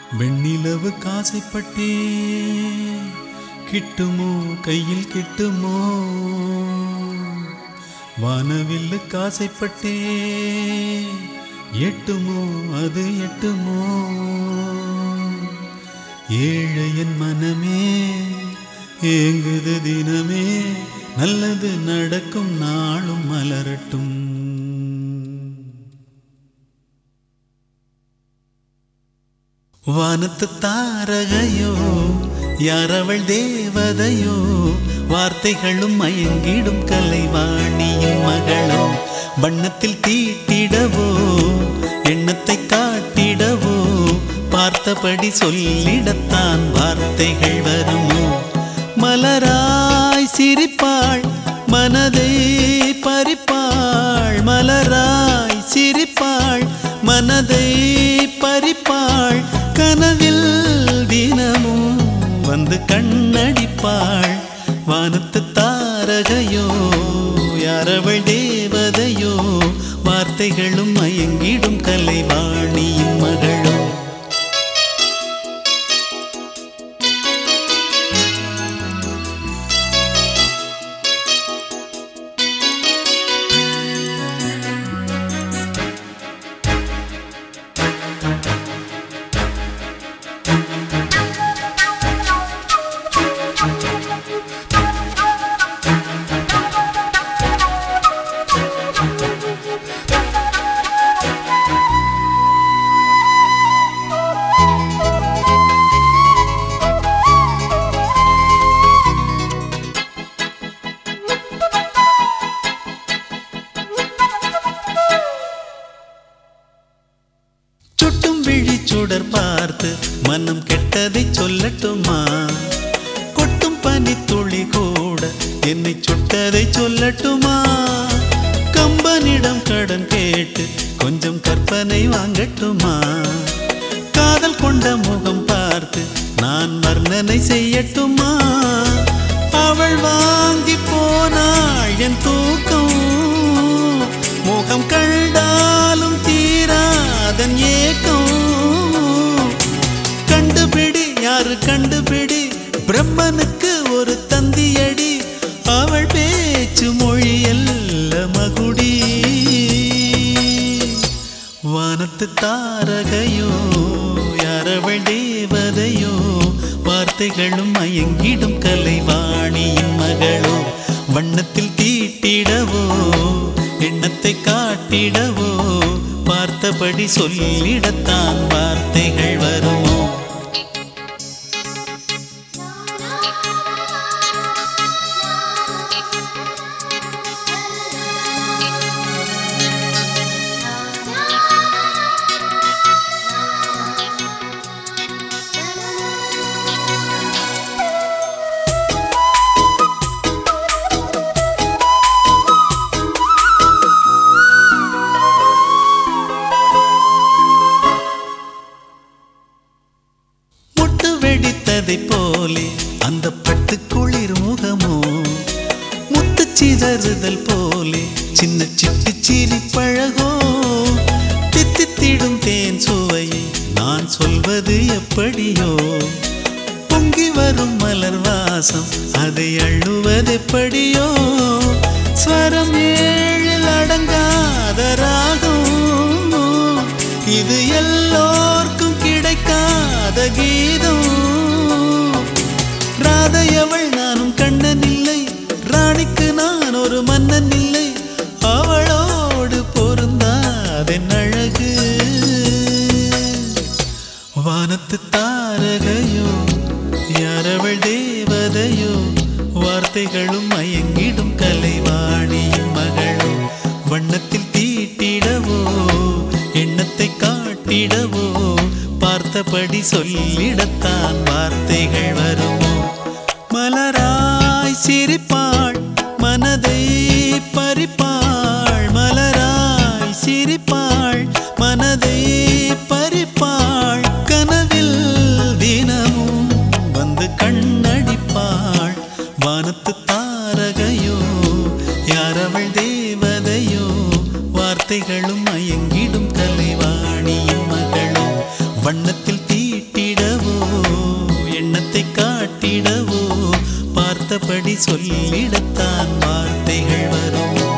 வெண்ணிலவு காசைப்பட்டே கிட்டுமோ கையில் கிட்டுமோ வானவில்லு காசைப்பட்டே எட்டுமோ அது எட்டுமோ ஏழையன் மனமே ஏங்குது தினமே நல்லது நடக்கும் நாளும் மலரட்டும் வானத்து தாரகையோ யாரவள் தேவதையோ வார்த்தைகளும் மயங்கிடும் கலைவாணியின் மகளோ வண்ணத்தில் தீட்டிடவோ எண்ணத்தை காட்டிடவோ பார்த்தபடி சொல்லிடத்தான் வார்த்தைகள் வருமோ மலராய் சிரிப்பாள் மனதை பறிப்பாள் மலராய் சிரிப்பாள் மனதை பறிப்பாள் கனவில் தினமும் வந்து கண்ணடிப்பாள் வானத்து தாரகையோ யாரவள் தேவதையோ வார்த்தைகளும் மயங்கிடும் கலைவாணியின் மகளோ சுட்டும் விழி சுடர் பார்த்து மனம் கெட்டதை சொல்லட்டுமா கொட்டும் பனி துளி கூட என்னை சுட்டதை சொல்லட்டுமா கம்பனிடம் கடன் கேட்டு கொஞ்சம் கற்பனை வாங்கட்டுமா காதல் கொண்ட முகம் பார்த்து நான் வர்ணனை செய்யட்டுமா அவள் வாங்கி போனாள் என் தூக்கம் முகம் கண்டாலும் தீராதன் ஏக்கம் கண்டுபிடி யாரு கண்டுபிடி பிரம்மனுக்கு ஒரு தந்தியடி அவள் பேச்சு மொழி அல்ல மகுடி வானத்து தாரகையோ யாரவள் தேவதையோ வார்த்தைகளும் மயங்கிடும் கலைவாணியின் மகளோ வண்ணத்தில் தீட்டிடவோ எண்ணத்தை காட்டிடவோ பார்த்தபடி சொல்லிடத்தான் வார்த்தைகள் வருமோ முட்டு வெடித்ததை போலே அந்த பட்டு குளிர் முகமோ முத்து சிதறுதல் போலே சின்ன சிட்டு சிரி பழகோ தித்தித்திடும் தேன் சுவையை நான் சொல்வது எப்படியோ பொங்கி வரும் மலர் வாசம் அதை அள்ளுவது எப்படியோ ஸ்வரம் ஏழில் அடங்காத ராகம் இது எல்லோர்க்கும் கிடைக்காத கீதம் ராதையவள் நானும் கண்ணன் இல்லை ராணிக்கு நான் ஒரு மன்னன் இல்லை அவளோடு பொருந்தாதென் அழகு வானத்து தாரகையோ யாரவள் தேவதையோ வார்த்தைகளும் மயங்கிடும் கலைவாணியின் மகளோ வண்ணத்தில் தீட்டிடவோ எண்ணத்தை காட்டிடவோ பார்த்தபடி சொல்லிடத்தான் வார்த்தைகள் வருமோ மலராய் சிரிப்பாள் மனதை பறிப்பாள் மலராய் சிரிப்பாள் மனதை பறிப்பாள் கனவில் தினமும் வந்து கண்ணடிப்பாள் வானத்து தாரகையோ யாரவள் தேவதையோ வார்த்தைகளும் மயங்கிடும் கலைவாணியின் மகளோ வண்ணத்தில் தீட்டி பார்த்தபடி சொல்லிடத்தான் வார்த்தைகள் வரும்